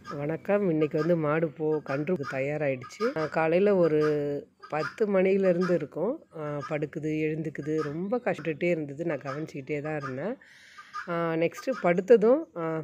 வணக்கம் இன்றைக்கி வந்து மாடு போ கன்றுக்கு தயாராகிடுச்சு காலையில் ஒரு பத்து மணிலேருந்து இருக்கும் ஆஹ் படுக்குது எழுந்துக்குது ரொம்ப கஷ்டப்பட்டுட்டே இருந்தது நான் கவனிச்சிக்கிட்டே தான் இருந்தேன் நெக்ஸ்ட்டு படுத்ததும்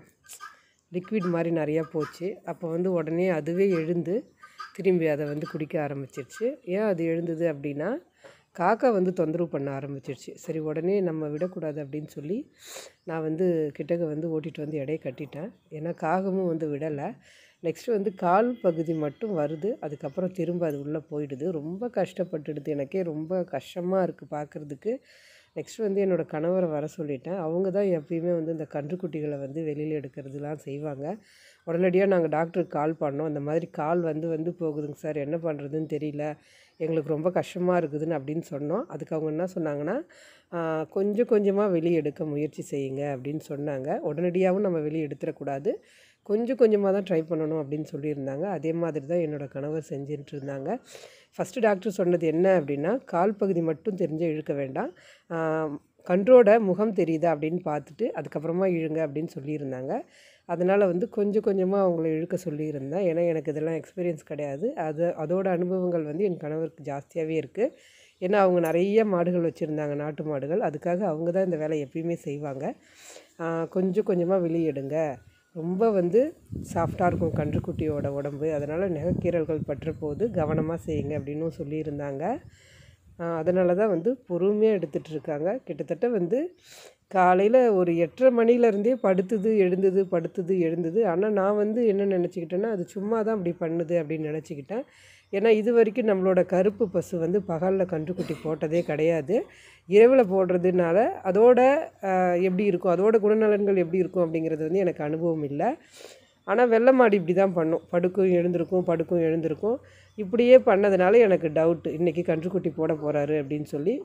லிக்விட் மாதிரி நிறையா போச்சு அப்போ வந்து உடனே அதுவே எழுந்து திரும்பி அதை வந்து குடிக்க ஆரம்பிச்சிருச்சு ஏன் அது எழுந்தது அப்படின்னா காக்கா வந்து தொந்தரவு பண்ண ஆரம்பிச்சிருச்சு சரி உடனே நம்ம விடக்கூடாது அப்படின்னு சொல்லி நான் வந்து கிட்டக்க வந்து ஓட்டிகிட்டு வந்து எடையை கட்டிட்டேன் ஏன்னா காகமும் வந்து விடலை நெக்ஸ்ட்டு வந்து கால் பகுதி மட்டும் வருது அதுக்கப்புறம் திரும்ப அது உள்ளே போயிடுது ரொம்ப கஷ்டப்பட்டுடுது எனக்கே ரொம்ப கஷ்டமாக இருக்குது பார்க்குறதுக்கு நெக்ஸ்ட் வந்து என்னோடய கணவரை வர சொல்லிட்டேன் அவங்க தான் எப்பயுமே வந்து இந்த கன்றுக்குட்டிகளை வந்து வெளியில் எடுக்கிறதுலாம் செய்வாங்க உடனடியாக நாங்கள் டாக்டருக்கு கால் பண்ணோம் இந்த மாதிரி கால் வந்து வந்து போகுதுங்க சார் என்ன பண்ணுறதுன்னு தெரியல எங்களுக்கு ரொம்ப கஷ்டமாக இருக்குதுன்னு அப்படின்னு சொன்னோம் அதுக்கு அவங்க என்ன சொன்னாங்கன்னா ஆஹ், கொஞ்சம் கொஞ்சமாக வெளியே எடுக்க முயற்சி செய்யுங்க அப்படின்னு சொன்னாங்க உடனடியாகவும் நம்ம வெளியே எடுத்துடக்கூடாது கொஞ்சம் கொஞ்சமாக தான் ட்ரை பண்ணணும் அப்படின்னு சொல்லியிருந்தாங்க அதே மாதிரி தான் என்னோடய கணவர் செஞ்சுட்டு இருந்தாங்க ஃபஸ்ட்டு டாக்டர் சொன்னது என்ன அப்படின்னா கால் பகுதி மட்டும் தெரிஞ்சு இழுக்க வேண்டாம் ஆஹ், கன்றோட முகம் தெரியுதா அப்படின்னு பார்த்துட்டு அதுக்கப்புறமா இழுங்க அப்படின்னு சொல்லியிருந்தாங்க அதனால் வந்து கொஞ்சம் கொஞ்சமாக அவங்கள இழுக்க சொல்லியிருந்தேன் ஏன்னா எனக்கு இதெல்லாம் எக்ஸ்பீரியன்ஸ் கிடையாது அது அதோட அனுபவங்கள் வந்து என் கணவருக்கு ஜாஸ்தியாகவே இருக்குது ஏன்னா அவங்க நிறைய மாடுகள் வச்சுருந்தாங்க நாட்டு மாடுகள் அதுக்காக அவங்க தான் இந்த வேலை எப்பயுமே செய்வாங்க ஆஹ், கொஞ்சம் கொஞ்சமாக வெளியே எடுங்க ரொம்ப வந்து சாஃப்டாக இருக்கும் கன்றுக்குட்டியோட உடம்பு அதனால் நெகக்கீரல்கள் பற்ற போது கவனமாக செய்யுங்க அப்படின்னும் சொல்லியிருந்தாங்க அதனால தான் வந்து பொறுமையாக எடுத்துகிட்டு இருக்காங்க கிட்டத்தட்ட வந்து காலையில் ஒரு எட்டரை மணிலேருந்தே படுத்துது எழுந்தது படுத்துது எழுந்தது ஆனால் நான் வந்து என்ன நினச்சிக்கிட்டேன்னா அது சும்மா தான் அப்படி பண்ணுது அப்படின்னு நினச்சிக்கிட்டேன் ஏன்னா இது வரைக்கும் நம்மளோட கருப்பு பசு வந்து பகலில் கன்றுக்குட்டி போட்டதே கிடையாது இரவில் போடுறதுனால அதோட ஆஹ், எப்படி இருக்கும் அதோட குணநலன்கள் எப்படி இருக்கும் அப்படிங்கிறது வந்து எனக்கு அனுபவம் இல்லை ஆனால் வெள்ளை மாடு இப்படி தான் பண்ணும் படுக்கும் எழுந்திருக்கும் படுக்கும் எழுந்திருக்கும் இப்படியே பண்ணதுனால எனக்கு டவுட்டு இன்றைக்கி கன்றுக்குட்டி போட போகிறாரு அப்படின்னு சொல்லி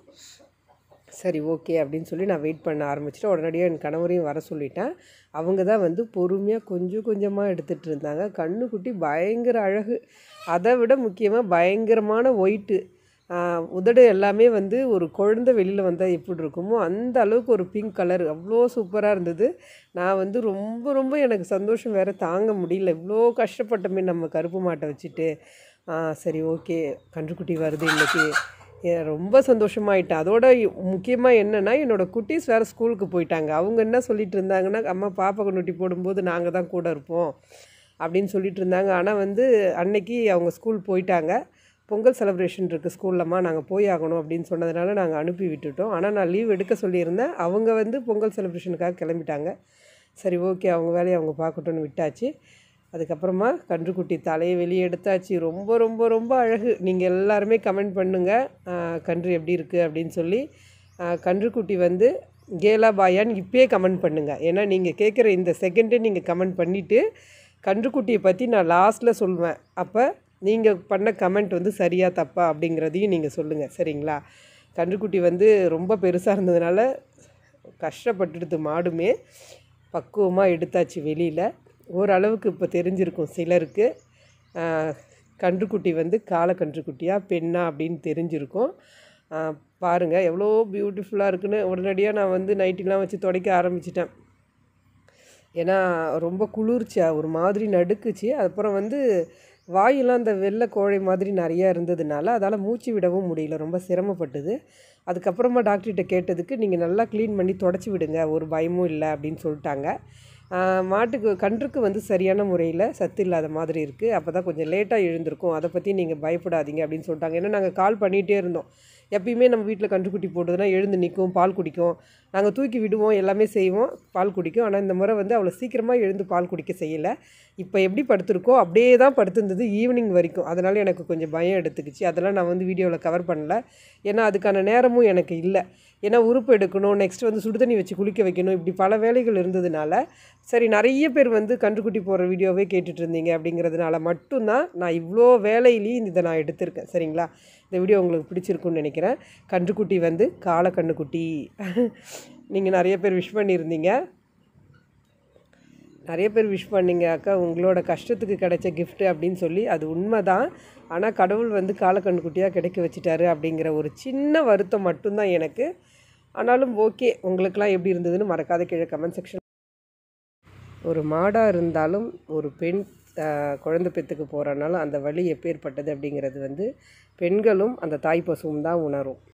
சரி ஓகே அப்படின்னு சொல்லி நான் வெயிட் பண்ண ஆரம்பிச்சிட்டேன் உடனடியாக என் கணவரையும் வர சொல்லிட்டேன் அவங்க தான் வந்து பொறுமையாக கொஞ்சம் கொஞ்சமாக எடுத்துகிட்டு இருந்தாங்க கண்ணுக்குட்டி பயங்கர அழகு அதை விட முக்கியமாக பயங்கரமான ஒயிட்டு உதடு எல்லாமே வந்து ஒரு குழந்தை வெளியில் வந்தால் எப்படி இருக்குமோ அந்த அளவுக்கு ஒரு பிங்க் கலர் அவ்வளோ சூப்பராக இருந்தது நான் வந்து ரொம்ப ரொம்ப எனக்கு சந்தோஷம் வேறு தாங்க முடியல இவ்வளோ கஷ்டப்பட்டமே நம்ம கருப்பு மாட்டை வச்சுட்டு ஆ, சரி ஓகே கன்றுக்குட்டி வருது இன்றைக்கி ஏ- ரொம்ப சந்தோஷமாயிட்டேன் அதோட முக்கியமாக என்னென்னா என்னோடய குட்டீஸ் வேறு ஸ்கூலுக்கு போயிட்டாங்க அவங்க என்ன சொல்லிட்டு இருந்தாங்கன்னா அம்மா பாப்பா கண்ணுட்டி போடும்போது நாங்கள் தான் கூட இருப்போம் அப்படின்னு சொல்லிட்டு இருந்தாங்க ஆனால் வந்து அன்னைக்கு அவங்க ஸ்கூல் போயிட்டாங்க பொங்கல் செலிப்ரேஷன் இருக்குது ஸ்கூல்லம்மா நாங்கள் போய் ஆகணும் அப்படின்னு சொன்னதுனால நாங்கள் அனுப்பி விட்டுட்டோம் ஆனால் நான் லீவ் எடுக்க சொல்லியிருந்தேன் அவங்க வந்து பொங்கல் செலிப்ரேஷனுக்காக கிளம்பிட்டாங்க சரி ஓகே அவங்க வேலையை அவங்க பார்க்கட்டும்னு விட்டாச்சு அதுக்கப்புறமா கன்றுக்குட்டி தலையை வெளியே எடுத்தாச்சு ரொம்ப ரொம்ப ரொம்ப அழகு நீங்கள் எல்லாருமே கமெண்ட் பண்ணுங்கள் ஆஹ் கன்று எப்படி இருக்குது அப்படின்னு சொல்லி ஆஹ் கன்றுக்குட்டி வந்து கேலா பாயான்னு இப்பயே கமெண்ட் பண்ணுங்கள் ஏன்னா நீங்கள் கேட்குற இந்த செகண்டே நீங்கள் கமெண்ட் பண்ணிவிட்டு கன்றுக்குட்டியை பற்றி நான் லாஸ்ட்டில் சொல்லுவேன் அப்போ நீங்கள் பண்ண கமெண்ட் வந்து சரியா தப்பா அப்படிங்கிறதையும் நீங்கள் சொல்லுங்கள் சரிங்களா கன்றுக்குட்டி வந்து ரொம்ப பெருசாக இருந்ததுனால கஷ்டப்பட்டுடுது மாடுமே பக்குவமாக எடுத்தாச்சு வெளியில் ஓரளவுக்கு இப்போ தெரிஞ்சிருக்கும் சிலருக்கு ஆஹ், கன்றுக்குட்டி வந்து காளை கன்றுக்குட்டியா பெண்ணா அப்படின்னு தெரிஞ்சிருக்கும் ஆஹ், பாருங்க எவ்வளோ பியூட்டிஃபுல்லாக இருக்குன்னு உடனடியாக நான் வந்து நைட்டிலாம் வச்சு துடைக்க ஆரம்பிச்சிட்டேன் ஏன்னா ரொம்ப குளிர்ச்சியா ஒரு மாதிரி நடுக்குச்சு அப்புறம் வந்து வாயெல்லாம் அந்த வெள்ளை கோழை மாதிரி நிறையா இருந்ததுனால அதால் மூச்சு விடவும் முடியல ரொம்ப சிரமப்பட்டது அதுக்கப்புறமா டாக்டர்கிட்ட கேட்டதுக்கு நீங்கள் நல்லா க்ளீன் பண்ணி தொடச்சி விடுங்க ஒரு பயமும் இல்லை அப்படின்னு சொல்லிட்டாங்க ஆஹ் மாட்டுக்கு கன்றுக்கு வந்து சரியான முறையில் சத்து இல்லாத மாதிரி இருக்குது அப்போ தான் கொஞ்சம் லேட்டாக எழுந்திருக்கும் அதை பற்றி நீங்கள் பயப்படாதீங்க அப்படின்னு சொல்லிட்டாங்க ஏன்னா நாங்கள் கால் பண்ணிகிட்டே இருந்தோம் எப்பயுமே நம்ம வீட்டில் கன்றுக்குட்டி போட்டதுன்னா எழுந்து நிற்கும் பால் குடிக்கும் நாங்கள் தூக்கி விடுவோம் எல்லாமே செய்வோம் பால் குடிக்கும் ஆனால் இந்த முறை வந்து அவ்வளோ சீக்கிரமாக எழுந்து பால் குடிக்க செய்யலை இப்போ எப்படி படுத்திருக்கோ அப்படியே தான் படுத்திருந்தது ஈவினிங் வரைக்கும் அதனால் எனக்கு கொஞ்சம் பயம் எடுத்துக்கிச்சு அதெல்லாம் நான் வந்து வீடியோவில் கவர் பண்ணல ஏன்னா அதுக்கான நேரமும் எனக்கு இல்லை ஏன்னா உறுப்பு எடுக்கணும் நெக்ஸ்ட் வந்து சுடுதண்ணி வச்சு குளிக்க வைக்கணும் இப்படி பல வேலைகள் இருந்ததுனால சரி நிறைய பேர் வந்து கன்றுக்குட்டி போடுற வீடியோவே கேட்டுட்டு இருந்தீங்க அப்படிங்கிறதுனால மட்டும்தான் நான் இவ்வளோ வேலையிலையும் இதை நான் எடுத்திருக்கேன் சரிங்களா இந்த வீடியோ உங்களுக்கு பிடிச்சிருக்குன்னு நினைக்கிறேன் கன்றுக்குட்டி வந்து காளை கன்றுக்குட்டி நீங்கள் நிறைய பேர் விஷ் பண்ணியிருந்தீங்க நிறைய பேர் விஷ் பண்ணீங்க அக்கா உங்களோட கஷ்டத்துக்கு கிடைச்ச gift அப்படின்னு சொல்லி அது உண்மை தான் ஆனால் கடவுள் வந்து காலக்கண்ணுக்குட்டியாக கிடைக்க வச்சிட்டாரு அப்படிங்கிற ஒரு சின்ன வருத்தம் மட்டும்தான் எனக்கு ஆனாலும் ஓகே உங்களுக்கெல்லாம் எப்படி இருந்ததுன்னு மறக்காத கீழே கமெண்ட் செக்ஷன் ஒரு மாடாக இருந்தாலும் ஒரு பெண் குழந்தை பெற்றுக்க போகிறனால அந்த வலி எப்பேற்பட்டது அப்படிங்கிறது வந்து பெண்களும் அந்த தாய் பசுவும் தான் உணரும்